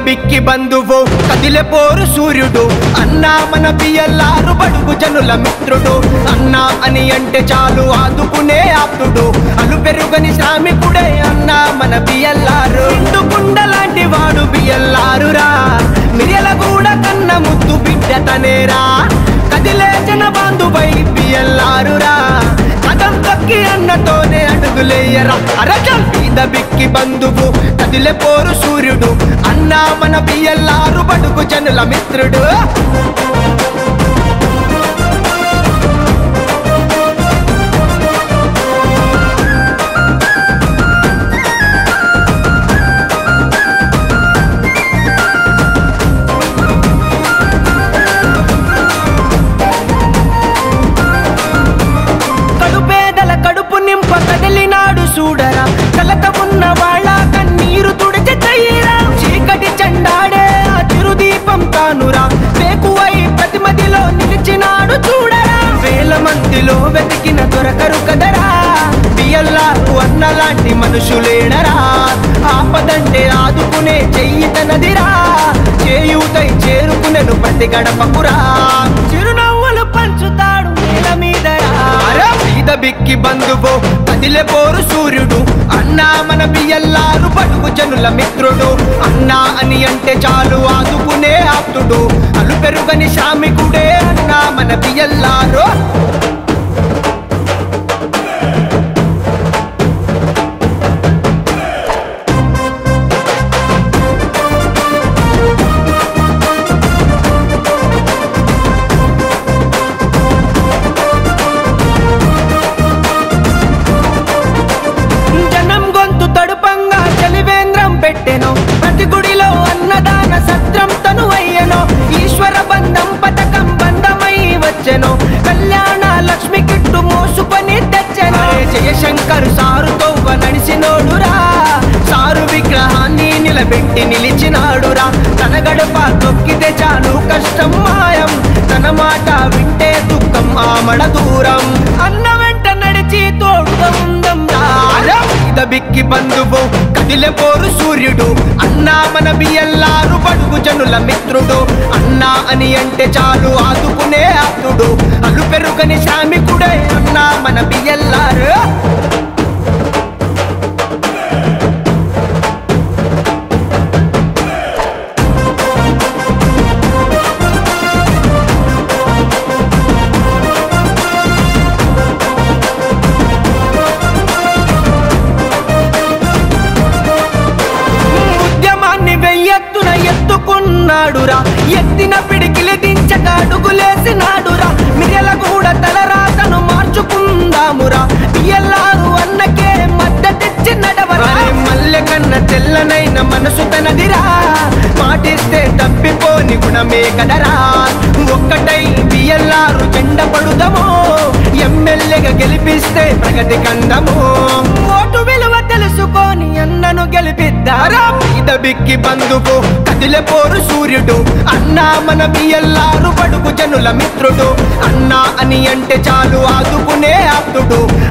బిక్కి బంధువు కదిలే పోరు సూర్యుడు అన్నా మన బియ్యల్లారు బడుగు జనుల మిత్రుడు అన్నా అని అంటే చాలు ఆదుకునే ఆప్తుడు అలు పెరుగని శ్రామికుడే అన్నా మన బియ్యల్లారు ఇండు కుండ లాంటి వాడు బియ్యల్లారురా మిరియల కూడా కన్న ముద్దు బిడ్డ తనేరా కదిలే జన బాంధువై బియ్యల్లారురా కదం తక్కి అన్నతోనే అడుగులేయరా అరచల్ మీద బిక్కి బంధువు కదిలే పోరు సూర్యుడు అన్నా మన బియ్యల్లారు బడుగు జనుల మిత్రుడు కడుపేదల కడుపు నింప కదిలినాడు చూడరా కలత ఉన్న వాళ్ళ కన్నీరు తుడిచి చెయ్యరా చీకటి చెండాడే ఆ చిరుదీపం తానురా వేకువై ప్రతిమదిలో నిలిచినాడు చూడరా వేల మందిలో వెతికిన దొరకరు కదరా బియ్యల్లారు అన్నలాంటి మనుషులేడరా ఆపదంటే ఆదుకునే చెయ్యి తనదిరా చేయూతై చేరుకునెను ప్రతి గడపకురా చిరునవ్వులు పంచుతాడు నేల మీదరా మీద బిక్కి బంధువు కదిలే పోరు సూర్యుడు అన్నా మన బియ్యల్లారు బడుగు జనుల మిత్రుడు అన్నా అని అంటే చాలు ఆదుకునే ఆప్తుడు అలు పెరుగని శ్రామికుడే అన్నా మన బియ్యల్లారు జనం గొంతు తడుపంగా చలివేంద్రం పెట్టెను ప్రతి గుడిలో అన్నదాన సత్రం తను అయ్యెను ఈశ్వర బంధం పథకం బంధమై వచ్చెను కళ్యాణ లక్ష్మి కిట్టు మోసుకొని తెచ్చెను జయశంకర్ సారుతో నడిచినోడురా సారు విగ్రహాన్ని నిలబెట్టి నిలిచినాడురా తన గడప తొక్కితే చాలు కష్టం మాయం తన మాట వింటే దుఃఖం ఆమడ దూరం అన్న వెంట నడిచి తోడుగా ఉందం మీద బిక్కి బంధువు కదిలే పోరు సూర్యుడు అన్నా మన బియ్యల్లారు బడుగు జనుల మిత్రుడు అన్నా అని అంటే చాలు ఆదుకునే ఆప్తుడు అలు పెరుగని శ్రామికుడే అన్నా మన బియ్యల్లారు ఉద్యమాన్ని వెయ్యెత్తున ఎత్తుకున్నాడురా ఎత్తిన పిడికిలి దించక అడుగులేసినాడురా మిర్యల కూడా తలరాతను మార్చుకుందామురా ఎల్లారు అన్నకే మద్దతిచ్చి నడవరా మల్లె కన్న తెల్లనైన మనసు తనదిరా మాటిస్తే తప్పిపోని గుణమే కదరా ఒక్కటై బియ్యల్లారు జెండ పడుదమో ఎమ్మెల్యేగా గెలిపిస్తే ప్రగతి కందము ఓటు విలువ తెలుసుకొని అన్నను గెలిపిద్దారా మీద బిక్కి బంధువు కదిలే పోరు సూర్యుడు అన్నా మన బియ్యల్లారు బడుగు జనుల మిత్రుడు అన్నా అని అంటే చాలు ఆదుకునే ఆప్తుడు